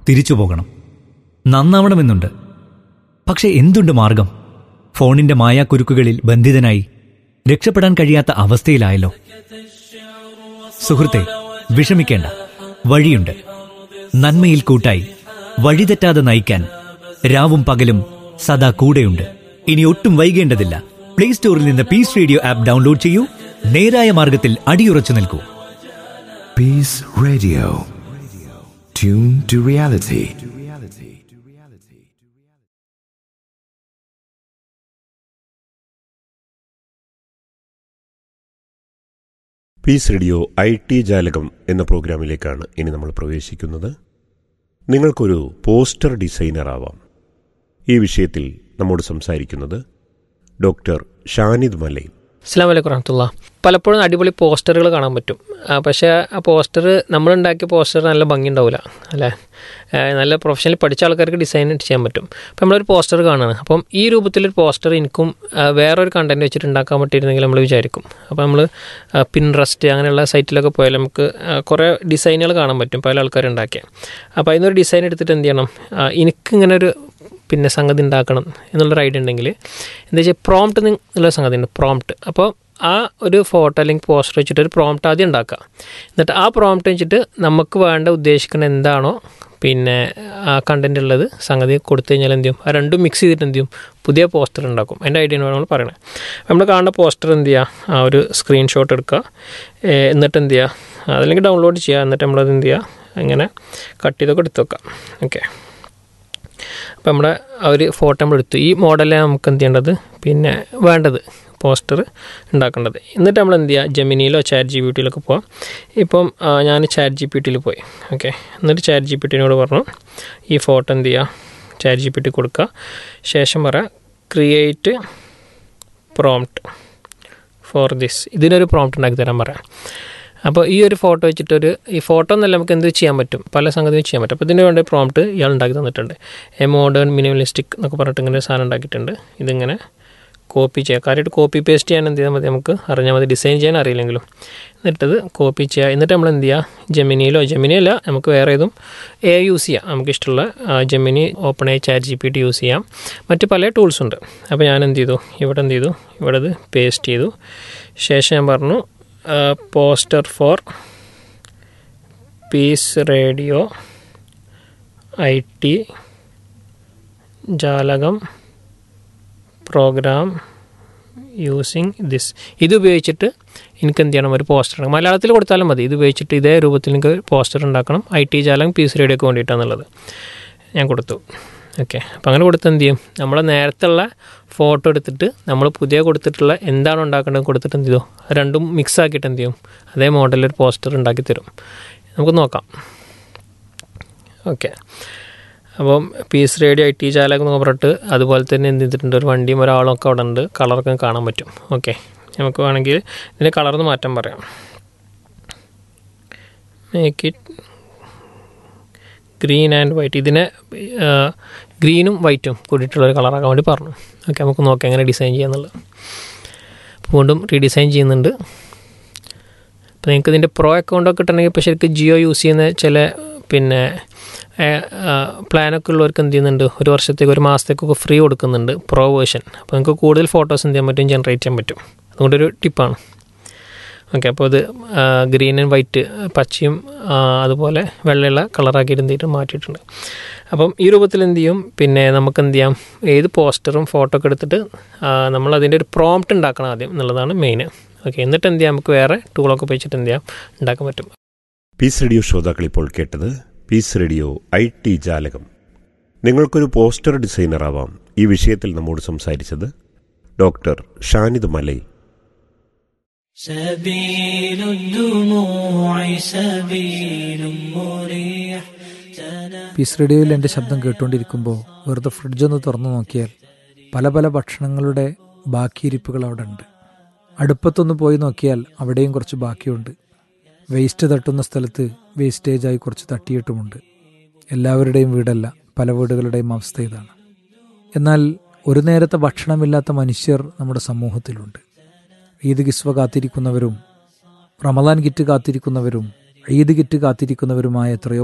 തിരിച്ചു പോകണം നന്നാവണമെന്നുണ്ട് പക്ഷെ എന്തുണ്ട് മാർഗം ഫോണിന്റെ മായാക്കുരുക്കുകളിൽ ബന്ധിതനായി രക്ഷപ്പെടാൻ കഴിയാത്ത അവസ്ഥയിലായല്ലോ സുഹൃത്തെ വിഷമിക്കേണ്ട വഴിയുണ്ട് നന്മയിൽ കൂട്ടായി വഴിതെറ്റാതെ നയിക്കാൻ രാവും പകലും സദാ കൂടെയുണ്ട് ഇനി ഒട്ടും വൈകേണ്ടതില്ല പ്ലേ സ്റ്റോറിൽ നിന്ന് പീസ് റേഡിയോ ആപ്പ് ഡൗൺലോഡ് ചെയ്യൂ നേരായ മാർഗത്തിൽ അടിയുറച്ചു നിൽക്കൂ Peace Radio. Tune to reality. Peace radio I T Jalakam എന്ന പ്രോഗ്രാമിലേക്കാണ് ഇനി നമ്മൾ പ്രവേശിക്കുന്നത് നിങ്ങൾക്കൊരു പോസ്റ്റർ ഡിസൈനർ ആവാം ഈ വിഷയത്തിൽ നമ്മോട് സംസാരിക്കുന്നത് ഡോക്ടർ ഷാനിദ് മലയിൽ അസ്സാം വലൈക്കും വറഹമത്തുള്ള പലപ്പോഴും അടിപൊളി പോസ്റ്ററുകൾ കാണാൻ പറ്റും ആ, പക്ഷേ ആ പോസ്റ്റർ നമ്മളുണ്ടാക്കിയ പോസ്റ്റർ നല്ല ഭംഗി ഉണ്ടാവില്ല അല്ലേ ആ, നല്ല പ്രൊഫഷണലി പഠിച്ച ആൾക്കാർക്ക് ഡിസൈൻ ചെയ്യാൻ പറ്റും അപ്പം നമ്മളൊരു പോസ്റ്റർ കാണുകയാണ് അപ്പം ഈ രൂപത്തിലൊരു പോസ്റ്റർ എനിക്കും ആ, വേറൊരു കണ്ടന്റ് വെച്ചിട്ട് ഉണ്ടാക്കാൻ പറ്റിയിരുന്നെങ്കിൽ നമ്മൾ വിചാരിക്കും അപ്പോൾ നമ്മൾ പിൻട്രസ്റ്റ് അങ്ങനെയുള്ള സൈറ്റിലൊക്കെ പോയാൽ നമുക്ക് ആ, കുറേ ഡിസൈനുകൾ കാണാൻ പറ്റും പല ആൾക്കാരുണ്ടാക്കിയ അപ്പോൾ അതിനൊരു ഡിസൈൻ എടുത്തിട്ട് എന്ത് ചെയ്യണം ആ, എനിക്കിങ്ങനെ ഒരു പിന്നെ സംഗതി ഉണ്ടാക്കണം എന്നുള്ളൊരു ഐഡിയ ഉണ്ടെങ്കിൽ എന്താ വെച്ചാൽ പ്രോംപ്റ്റ് എന്നുള്ള സംഗതി ഉണ്ട് പ്രോംപ്റ്റ് അപ്പോൾ ആ ഒരു ഫോട്ടോ അല്ലെങ്കിൽ പോസ്റ്റർ വെച്ചിട്ട് ഒരു പ്രോംപ്റ്റ് ആദ്യം ഉണ്ടാക്കുക എന്നിട്ട് ആ പ്രോംപ്റ്റ് വെച്ചിട്ട് നമുക്ക് വേണ്ട ഉദ്ദേശിക്കുന്ന എന്താണോ പിന്നെ ആ കണ്ടന്റ് ഉള്ളത് സംഗതി കൊടുത്തു കഴിഞ്ഞാൽ എന്ത് ചെയ്യും ആ രണ്ടും മിക്സ് ചെയ്തിട്ട് എന്ത് ചെയ്യും പുതിയ പോസ്റ്റർ ഉണ്ടാക്കും എൻ്റെ ഐഡിയ ആണ് നമ്മൾ പറയണത് നമ്മൾ കാണുന്ന പോസ്റ്റർ എന്ത് ചെയ്യുക ആ ഒരു സ്ക്രീൻഷോട്ട് എടുക്കുക ഏ, എന്നിട്ട് എന്ത് ചെയ്യുക അതല്ലെങ്കിൽ ഡൗൺലോഡ് ചെയ്യുക എന്നിട്ട് നമ്മളത് എന്ത് ചെയ്യുക അങ്ങനെ കട്ട് ചെയ്തൊക്കെ എടുത്ത് വെക്കാം ഓക്കെ അപ്പോൾ നമ്മുടെ ആ ഒരു ഫോട്ടോ നമ്മൾ എടുത്തു ഈ മോഡലാണ് നമുക്ക് എന്ത് ചെയ്യേണ്ടത് പിന്നെ വേണ്ടത് പോസ്റ്റർ ഉണ്ടാക്കേണ്ടത് എന്നിട്ട് നമ്മൾ എന്ത് ചെയ്യുക ജെമിനിയിലോ ചാറ്റ് ജി പി ടിയിലൊക്കെ പോവാം ഇപ്പം ആ, ഞാൻ ചാറ്റ് ജി പി ടിയിൽ പോയി ഓക്കെ എന്നിട്ട് ചാറ്റ് ജി പി ടിനോട് പറഞ്ഞു ഈ ഫോട്ടോ എന്ത് ചെയ്യുക ചാറ്റ് ജി പി ടി കൊടുക്കുക ശേഷം പറയാം ക്രിയേറ്റ് പ്രോംപ്റ്റ് ഫോർ ദിസ് ഇതിനൊരു പ്രോംപ്റ്റ് ഉണ്ടാക്കി തരാൻ പറയാം അപ്പോൾ ഈ ഒരു ഫോട്ടോ വെച്ചിട്ടൊരു ഈ ഫോട്ടോ എന്നല്ല നമുക്ക് എന്ത് ചെയ്യാൻ പറ്റും പല സംഗതിയും ചെയ്യാൻ പറ്റും അപ്പോൾ ഇതിന് വേണ്ട പ്രോംപ്റ്റ് ഇയാൾ ഉണ്ടാക്കി തന്നിട്ടുണ്ട് എ മോഡേൺ മിനിമലിസ്റ്റിക് എന്നൊക്കെ പറഞ്ഞിട്ട് ഇങ്ങനെ ഒരു സാധനം ഉണ്ടാക്കിയിട്ടുണ്ട് ഇതിങ്ങനെ കോപ്പി ചെയ്യുക കാര്യമായിട്ട് കോപ്പി പേസ്റ്റ് ചെയ്യാൻ എന്ത് ചെയ്താൽ മതി നമുക്ക് അറിഞ്ഞാൽ മതി ഡിസൈൻ ചെയ്യാൻ അറിയില്ലെങ്കിലും എന്നിട്ടത് കോപ്പി ചെയ്യുക എന്നിട്ട് നമ്മൾ എന്ത് ചെയ്യുക ജെമിനിയിലോ ജെമിനി അല്ല നമുക്ക് വേറെ ഏതും എ യൂസ് ചെയ്യാം നമുക്ക് ഇഷ്ടമുള്ള ആ, ജെമിനി ഓപ്പൺ ആയി chat G P T use ചെയ്യാം മറ്റ് പല ടൂൾസ് ഉണ്ട് അപ്പോൾ ഞാൻ എന്ത് ചെയ്തു ഇവിടെ എന്ത് ചെയ്തു ഇവിടെ ഇത് പേസ്റ്റ് ചെയ്തു ശേഷം ഞാൻ പറഞ്ഞു poster for peace radio I T Jalakam program using this ഇത് ഉപയോഗിച്ചിട്ട് എനിക്ക് എന്ത് ചെയ്യണം ഒരു പോസ്റ്റർ ഉണ്ടാക്കണം മലയാളത്തിൽ കൊടുത്താലും മതി ഇത് ഉപയോഗിച്ചിട്ട് ഇതേ രൂപത്തിൽ എനിക്ക് പോസ്റ്റർ ഉണ്ടാക്കണം ഐ ടി ജാലകം പീസ് റേഡിയോക്ക് വേണ്ടിയിട്ടാണെന്നുള്ളത് ഞാൻ കൊടുത്തു ഓക്കെ അപ്പം അങ്ങനെ കൊടുത്ത് എന്ത് ചെയ്യും നമ്മൾ നേരത്തെ ഉള്ള ഫോട്ടോ എടുത്തിട്ട് നമ്മൾ പുതിയ കൊടുത്തിട്ടുള്ള എന്താണ് ഉണ്ടാക്കേണ്ടത് കൊടുത്തിട്ട് എന്ത് ചെയ്തു അത് രണ്ടും മിക്സ് ആക്കിയിട്ട് എന്ത് ചെയ്യും അതേ മോഡലിൽ ഒരു പോസ്റ്റർ ഉണ്ടാക്കി തരും നമുക്ക് നോക്കാം ഓക്കെ അപ്പം പീസ് റേഡിയോ ഐ ടി ചാലകം എന്ന് പറഞ്ഞിട്ട് അതുപോലെ തന്നെ എന്ത് ചെയ്തിട്ടുണ്ട് ഒരു വണ്ടിയും ഒരാളും ഒക്കെ അവിടെ ഉണ്ട് കളറൊക്കെ കാണാൻ പറ്റും ഓക്കെ നമുക്ക് വേണമെങ്കിൽ ഇതിൻ്റെ കളർന്ന് മാറ്റം പറയാം make it green and white ഇതിനെ ഗ്രീനും വൈറ്റും കൂടിയിട്ടുള്ള ഒരു കളറാക്കാൻ വേണ്ടി പറഞ്ഞു ഓക്കെ നമുക്ക് നോക്കാം എങ്ങനെ ഡിസൈൻ ചെയ്യാന്നുള്ളത് അപ്പോൾ വീണ്ടും റീഡിസൈൻ ചെയ്യുന്നുണ്ട് അപ്പോൾ നിങ്ങൾക്ക് ഇതിൻ്റെ പ്രോ അക്കൗണ്ടൊക്കെ കിട്ടണമെങ്കിൽ ഇപ്പോൾ ശരിക്കും ജിയോ യൂസ് ചെയ്യുന്ന ചില പിന്നെ പ്ലാനൊക്കെ ഉള്ളവർക്ക് എന്ത് ചെയ്യുന്നുണ്ട് ഒരു വർഷത്തേക്ക് ഒരു മാസത്തേക്കൊക്കെ ഫ്രീ കൊടുക്കുന്നുണ്ട് പ്രോ വേർഷൻ അപ്പോൾ നിങ്ങൾക്ക് കൂടുതൽ ഫോട്ടോസ് എന്ത് ചെയ്യാൻ പറ്റും ജനറേറ്റ് ചെയ്യാൻ പറ്റും അതുകൊണ്ടൊരു ടിപ്പാണ് ഓക്കെ അപ്പോൾ ഇത് ഗ്രീൻ ആൻഡ് വൈറ്റ് പച്ചയും ആ, അതുപോലെ വെള്ളയുള്ള കളറാക്കി എന്തിട്ട് മാറ്റിയിട്ടുണ്ട് അപ്പം ഈ രൂപത്തിൽ എന്ത് ചെയ്യും പിന്നെ നമുക്ക് എന്ത് ചെയ്യാം ഏത് പോസ്റ്ററും ഫോട്ടോ ഒക്കെ എടുത്തിട്ട് ആ, നമ്മൾ അതിൻ്റെ ഒരു പ്രോംപ്റ്റ് ഉണ്ടാക്കണം ആദ്യം എന്നുള്ളതാണ് മെയിൻ ഓക്കെ എന്നിട്ട് എന്ത് ചെയ്യാം നമുക്ക് വേറെ ടൂളൊക്കെ ഉപയോഗിച്ചിട്ട് എന്ത് ചെയ്യാം ഉണ്ടാക്കാൻ പറ്റും പീസ് റേഡിയോ ശ്രോതാക്കൾ ഇപ്പോൾ കേട്ടത് പീസ് റേഡിയോ ഐ ടി ജാലകം നിങ്ങൾക്കൊരു പോസ്റ്റർ ഡിസൈനർ ആവാം ഈ വിഷയത്തിൽ നമ്മോട് സംസാരിച്ചത് ഡോക്ടർ ഷാനിദ് മലയിൽ سبيل الدموع سبيل مريح പീസ് റേഡിയോയിൽ എൻ്റെ ശബ്ദം കേട്ടുകൊണ്ടിരിക്കുമ്പോൾ വെറുതെ ഫ്രിഡ്ജൊന്ന് തുറന്നു നോക്കിയാൽ പല പല ഭക്ഷണങ്ങളുടെ ബാക്കിയിരിപ്പുകൾ അവിടെ ഉണ്ട് അടുപ്പത്തൊന്ന് പോയി നോക്കിയാൽ അവിടെയും കുറച്ച് ബാക്കിയുണ്ട് വേസ്റ്റ് തട്ടുന്ന സ്ഥലത്ത് വേസ്റ്റേജായി കുറച്ച് തട്ടിയിട്ടുമുണ്ട് എല്ലാവരുടെയും വീടല്ല പല വീടുകളുടെയും അവസ്ഥ ഇതാണ് എന്നാൽ ഒരു നേരത്തെ ഭക്ഷണമില്ലാത്ത മനുഷ്യർ നമ്മുടെ സമൂഹത്തിലുണ്ട് ഈദ് കിസ്വ കാത്തിരിക്കുന്നവരും റമദാൻ കിറ്റ് കാത്തിരിക്കുന്നവരും ഈദ് കിറ്റ് കാത്തിരിക്കുന്നവരുമായ എത്രയോ